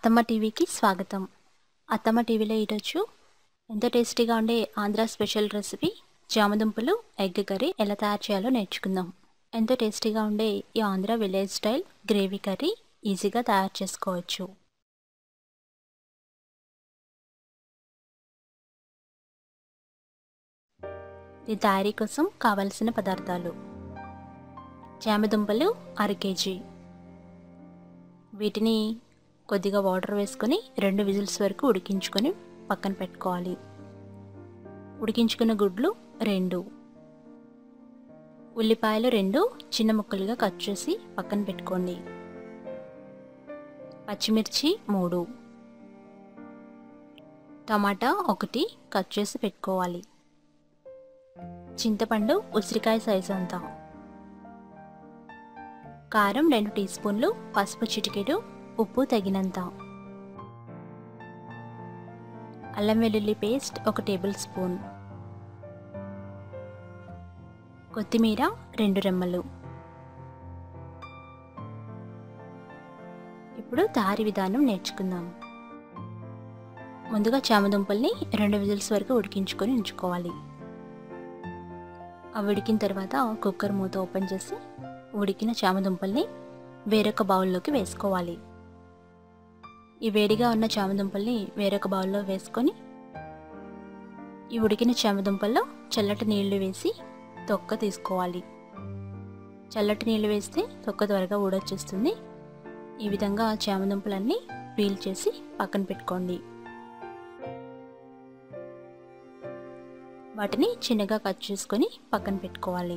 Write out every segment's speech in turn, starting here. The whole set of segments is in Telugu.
అత్తమ్మ టీవీకి స్వాగతం అత్తమ్మ టీవీలో ఈరోజు ఎంతో టేస్టీగా ఉండే ఆంధ్ర స్పెషల్ రెసిపీ జామదుంపలు ఎగ్ కర్రీ ఎలా తయారు చేయాలో నేర్చుకుందాం ఎంతో టేస్టీగా ఉండే ఈ Andhra village style gravy curry ఈజీగా తయారు చేసుకోవచ్చు దీని తయారీ కోసం కావలసిన పదార్థాలు జామదుంపలు అర కేజీ వీటిని కొద్దిగా వాటర్ వేసుకొని రెండు విజిల్స్ వరకు ఉడికించుకొని పక్కన పెట్టుకోవాలి ఉడికించుకున్న గుడ్లు రెండు ఉల్లిపాయలు రెండు చిన్న ముక్కలుగా కట్ చేసి పక్కన పెట్టుకోండి పచ్చిమిర్చి మూడు టమాటా ఒకటి కట్ చేసి పెట్టుకోవాలి చింతపండు ఉసిరికాయ సైజు అంతా కారం రెండు టీ స్పూన్లు పసుపు చిటికెడు ఉప్పు తగినంత అల్లం వెల్లుల్లి పేస్ట్ ఒక టేబుల్ స్పూన్ కొత్తిమీర రెండు రెమ్మలు ఇప్పుడు తయారీ విధానం నేర్చుకుందాం ముందుగా చామదుంపల్ని రెండు విజిల్స్ వరకు ఉడికించుకొని ఉంచుకోవాలి అవి ఉడికిన తర్వాత కుక్కర్ మూత ఓపెన్ చేసి ఉడికిన చామదుంపల్ని వేరొక బౌల్లోకి వేసుకోవాలి ఈ వేడిగా ఉన్న చామదుంపల్ని వేరొక బౌల్లో వేసుకొని ఈ ఉడికిన చామదుంపల్లో చల్లటి నీళ్లు వేసి తొక్క తీసుకోవాలి చల్లటి నీళ్లు వేస్తే తొక్క త్వరగా ఊడొచ్చేస్తుంది ఈ విధంగా చామదుంపలన్నీ పీల్ చేసి పక్కన పెట్టుకోండి వాటిని చిన్నగా కట్ చేసుకొని పక్కన పెట్టుకోవాలి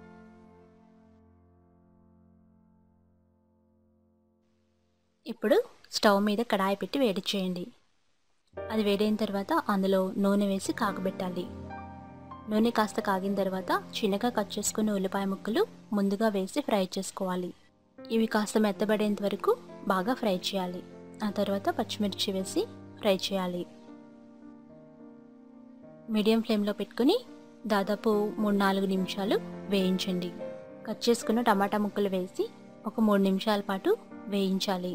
ఇప్పుడు స్టవ్ మీద కడాయి పెట్టి వేడి చేయండి అది వేడైన తర్వాత అందులో నూనె వేసి కాగబెట్టాలి నూనె కాస్త కాగిన తర్వాత చిన్నగా కట్ చేసుకున్న ఉల్లిపాయ ముక్కలు ముందుగా వేసి ఫ్రై చేసుకోవాలి ఇవి కాస్త మెత్తబడేంత వరకు బాగా ఫ్రై చేయాలి ఆ తర్వాత పచ్చిమిర్చి వేసి ఫ్రై చేయాలి మీడియం ఫ్లేమ్లో పెట్టుకుని దాదాపు మూడు నాలుగు నిమిషాలు వేయించండి కట్ చేసుకున్న టమాటా ముక్కలు వేసి ఒక మూడు నిమిషాల పాటు వేయించాలి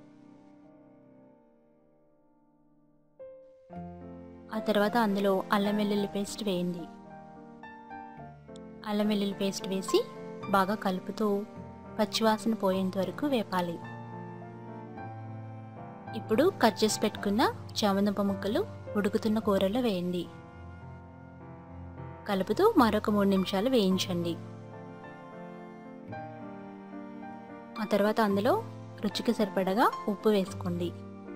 ఆ తర్వాత అందులో అల్లం వెల్లుల్లి పేస్ట్ వేయండి అల్లం వెల్లుల్లి పేస్ట్ వేసి బాగా కలుపుతూ పచ్చివాసన పోయేంత వరకు వేపాలి ఇప్పుడు కట్ చేసి పెట్టుకున్న చామదుంప ముక్కలు ఉడుకుతున్న కూరలో వేయండి కలుపుతూ మరొక మూడు నిమిషాలు వేయించండి ఆ తర్వాత అందులో రుచికి సరిపడగా ఉప్పు వేసుకోండి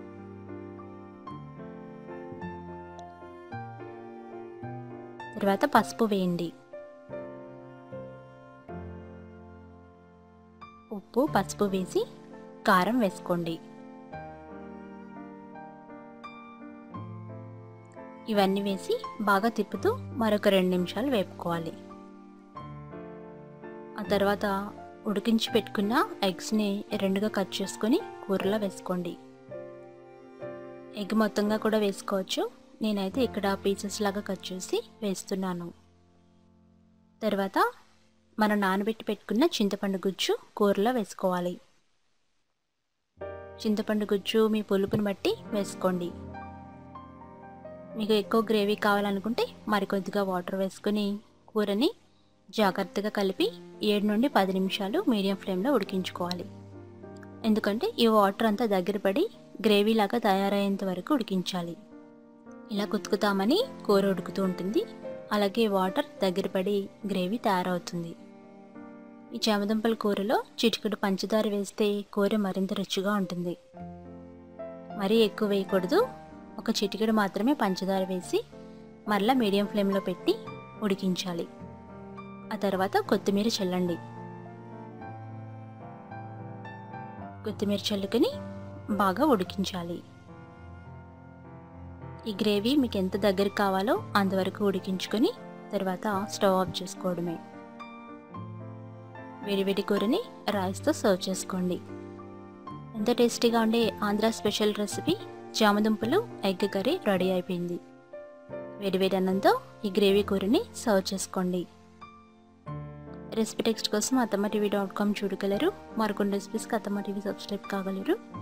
తర్వాత పసుపు వేయండి ఉప్పు పసుపు వేసి కారం వేసుకోండి ఇవన్నీ వేసి బాగా తిప్పుతూ మరొక రెండు నిమిషాలు వేపుకోవాలి ఆ తర్వాత ఉడికించి పెట్టుకున్న ఎగ్స్ని రెండుగా కట్ చేసుకొని కూరలో వేసుకోండి ఎగ్ మొత్తంగా కూడా వేసుకోవచ్చు నేనైతే ఇక్కడ పీసెస్ లాగా కట్ చేసి వేస్తున్నాను తర్వాత మనం నానబెట్టి పెట్టుకున్న చింతపండు గుజ్జు కూరలో వేసుకోవాలి చింతపండు గుజ్జు మీ పులుపుని బట్టి వేసుకోండి మీకు ఎక్కువ గ్రేవీ కావాలనుకుంటే మరికొద్దిగా వాటర్ వేసుకొని కూరని జాగ్రత్తగా కలిపి ఏడు నుండి పది నిమిషాలు మీడియం ఫ్లేమ్లో ఉడికించుకోవాలి ఎందుకంటే ఈ వాటర్ అంతా దగ్గర పడి గ్రేవీ లాగా తయారయ్యేంత వరకు ఉడికించాలి ఇలా కుతుకుతామని కూర ఉడుకుతూ ఉంటుంది అలాగే వాటర్ దగ్గర పడి గ్రేవీ తయారవుతుంది ఈ చామదుంపల కూరలో చిటికెడు పంచదార వేస్తే కూర మరింత రుచిగా ఉంటుంది మరీ ఎక్కువ వేయకూడదు ఒక చిటికెడు మాత్రమే పంచదార వేసి మరలా మీడియం ఫ్లేమ్లో పెట్టి ఉడికించాలి ఆ తర్వాత కొత్తిమీర చల్లండి కొత్తిమీర చల్లుకొని బాగా ఉడికించాలి ఈ గ్రేవీ మీకు ఎంత దగ్గర కావాలో అంతవరకు ఉడికించుకొని తర్వాత స్టవ్ ఆఫ్ చేసుకోవడమే వేడివేడి కూరని రైస్తో సర్వ్ చేసుకోండి ఎంత టేస్టీగా ఉండే ఆంధ్ర స్పెషల్ రెసిపీ జామదుంపలు ఎగ్ కర్రీ రెడీ అయిపోయింది వేడివేడి అన్నంతో ఈ గ్రేవీ కూరని సర్వ్ చేసుకోండి రెసిపీ టెక్స్ట్ కోసం అత్తమ్మ టీవీ డాట్ కామ్ చూడగలరు మరికొన్ని రెసిపీస్కి అత్తమ్మ టీవీ సబ్స్క్రైబ్ కాగలరు